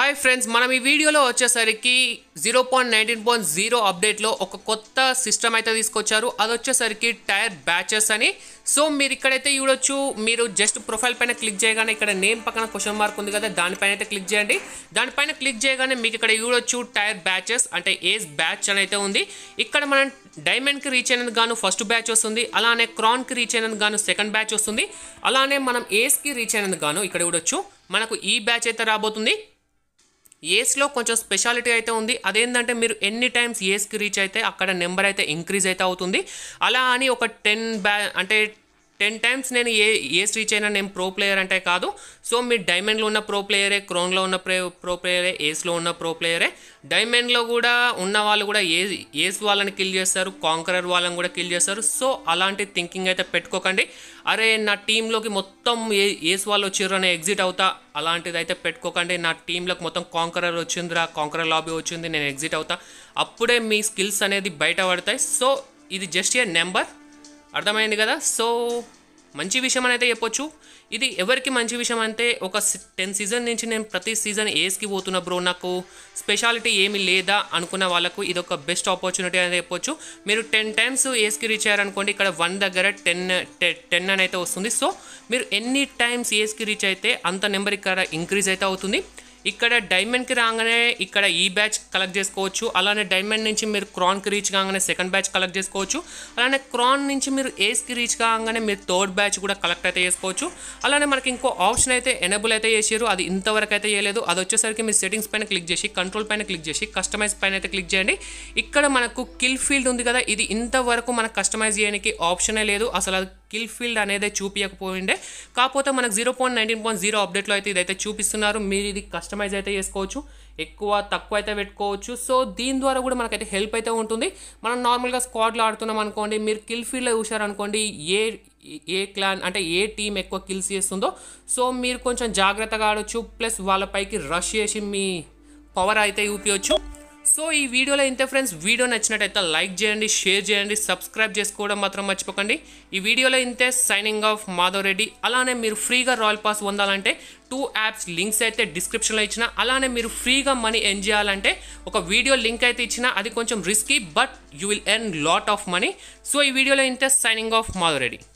hi friends మనం ఈ వీడియోలో వచ్చేసరికి zero point nineteen point zero అప్డేట్లో ఒక కొత్త సిస్టమ్ అయితే తీసుకొచ్చారు అది వచ్చేసరికి టైర్ బ్యాచెస్ అని సో మీరు ఇక్కడైతే చూడొచ్చు మీరు జస్ట్ ప్రొఫైల్ పైన క్లిక్ చేయగానే ఇక్కడ నేమ్ పక్కన క్వశ్చన్ మార్క్ ఉంది కదా దానిపైన అయితే క్లిక్ చేయండి దానిపైన క్లిక్ చేయగానే మీకు ఇక్కడ చూడొచ్చు టైర్ బ్యాచెస్ అంటే ఏజ్ బ్యాచ్ అని అయితే ఉంది ఇక్కడ మనం డైమండ్కి రీచ్ అయినందుకు గాను ఫస్ట్ బ్యాచ్ వస్తుంది అలానే క్రాన్కి రీచ్ అయినందుకు గాను సెకండ్ బ్యాచ్ వస్తుంది అలానే మనం ఏస్కి రీచ్ అయినందుకు గాను ఇక్కడ చూడొచ్చు మనకు ఈ బ్యాచ్ అయితే రాబోతుంది ఏస్లో కొంచెం స్పెషాలిటీ అయితే ఉంది అదేంటంటే మీరు ఎన్ని టైమ్స్ ఏస్కి రీచ్ అయితే అక్కడ నెంబర్ అయితే ఇంక్రీజ్ అయితే అవుతుంది అలా అని ఒక టెన్ బ్యా అంటే టెన్ టైమ్స్ నేను ఏ ఏస్ రీచ్ అయినా నేను ప్రో ప్లేయర్ అంటే కాదు సో మీరు డైమండ్లో ఉన్న ప్రో ప్లేయరే క్రోన్లో ఉన్న ప్రే ప్రో ప్లేయరే ఏస్లో ఉన్న ప్రో ప్లేయరే డైమండ్లో కూడా ఉన్న వాళ్ళు కూడా ఏ ఏస్ వాళ్ళని కిల్ చేస్తారు కాంకరర్ వాళ్ళని కూడా కిల్ చేస్తారు సో అలాంటి థింకింగ్ అయితే పెట్టుకోకండి అరే నా టీంలోకి మొత్తం ఏ ఏస్ వాళ్ళు వచ్చిర్రు అని ఎగ్జిట్ అవుతా అలాంటిది అయితే పెట్టుకోకండి నా టీంలోకి మొత్తం కాంకరర్ వచ్చిందిరా కాంకరర్ లాబీ వచ్చింది నేను ఎగ్జిట్ అవుతా అప్పుడే మీ స్కిల్స్ అనేది బయట పడతాయి సో ఇది జస్ట్ ఏ నెంబర్ అర్థమైంది కదా సో మంచి విషయం అని అయితే చెప్పొచ్చు ఇది ఎవరికి మంచి విషయం అంటే ఒక టెన్ సీజన్ నుంచి నేను ప్రతి సీజన్ ఏస్కి పోతున్నా బ్రో నాకు స్పెషాలిటీ ఏమీ లేదా అనుకున్న వాళ్ళకు ఇది ఒక బెస్ట్ ఆపర్చునిటీ అని చెప్పొచ్చు మీరు టెన్ టైమ్స్ ఏస్కి రీచ్ అయ్యారనుకోండి ఇక్కడ వన్ దగ్గర టెన్ టెన్ అని అయితే వస్తుంది సో మీరు ఎన్ని టైమ్స్ ఏస్కి రీచ్ అయితే అంత నెంబర్ ఇక్కడ ఇంక్రీజ్ అయితే అవుతుంది ఇక్కడ డైమండ్కి రాగానే ఇక్కడ ఈ బ్యాచ్ కలెక్ట్ చేసుకోవచ్చు అలానే డైమండ్ నుంచి మీరు క్రాన్కి రీచ్ కాగానే సెకండ్ బ్యాచ్ కలెక్ట్ చేసుకోవచ్చు అలానే క్రాన్ నుంచి మీరు ఏస్కి రీచ్ కాగానే మీరు థర్డ్ బ్యాచ్ కూడా కలెక్ట్ అయితే చేసుకోవచ్చు అలానే మనకి ఇంకో ఆప్షన్ అయితే ఎనేబుల్ అయితే చేసారు అది ఇంతవరకు అయితే చేయలేదు అది వచ్చేసరికి మీరు సెట్టింగ్స్ పైన క్లిక్ చేసి కంట్రోల్ పైన క్లిక్ చేసి కస్టమైజ్ పైన అయితే క్లిక్ చేయండి ఇక్కడ మనకు కిల్ ఫీల్డ్ ఉంది కదా ఇది ఇంతవరకు మనకు కస్టమైజ్ చేయడానికి ఆప్షనే లేదు అసలు అది కిల్ ఫీల్డ్ అనేది చూపించకపోయిండే కాకపోతే మనకు zero point nineteen point zero అప్డేట్లో అయితే ఇదైతే చూపిస్తున్నారు మీరు ఇది కస్టమైజ్ అయితే చేసుకోవచ్చు ఎక్కువ తక్కువ అయితే పెట్టుకోవచ్చు సో దీని ద్వారా కూడా మనకైతే హెల్ప్ అయితే ఉంటుంది మనం నార్మల్గా స్క్వాడ్లో ఆడుతున్నాం అనుకోండి మీరు కిల్ ఫీల్డ్లో చూసారనుకోండి ఏ ఏ క్లాన్ అంటే ఏ టీం ఎక్కువ కిల్స్ చేస్తుందో సో మీరు కొంచెం జాగ్రత్తగా ఆడొచ్చు ప్లస్ వాళ్ళపైకి రష్ చేసి మీ పవర్ అయితే చూపించవచ్చు సో ఈ వీడియోలో ఇంతే ఫ్రెండ్స్ వీడియో నచ్చినట్టయితే లైక్ చేయండి షేర్ చేయండి సబ్స్క్రైబ్ చేసుకోవడం మాత్రం మర్చిపోకండి ఈ వీడియోలో ఇంతే సైనింగ్ ఆఫ్ మాధవ్ రెడ్డి అలానే మీరు ఫ్రీగా రాయల్ పాస్ పొందాలంటే టూ యాప్స్ లింక్స్ అయితే డిస్క్రిప్షన్లో ఇచ్చిన అలానే మీరు ఫ్రీగా మనీ ఎర్న్ చేయాలంటే ఒక వీడియో లింక్ అయితే ఇచ్చిన అది కొంచెం risky but you will earn lot of money so ఈ వీడియోలో ఇంతే సైనింగ్ ఆఫ్ మాధవ్ రెడ్డి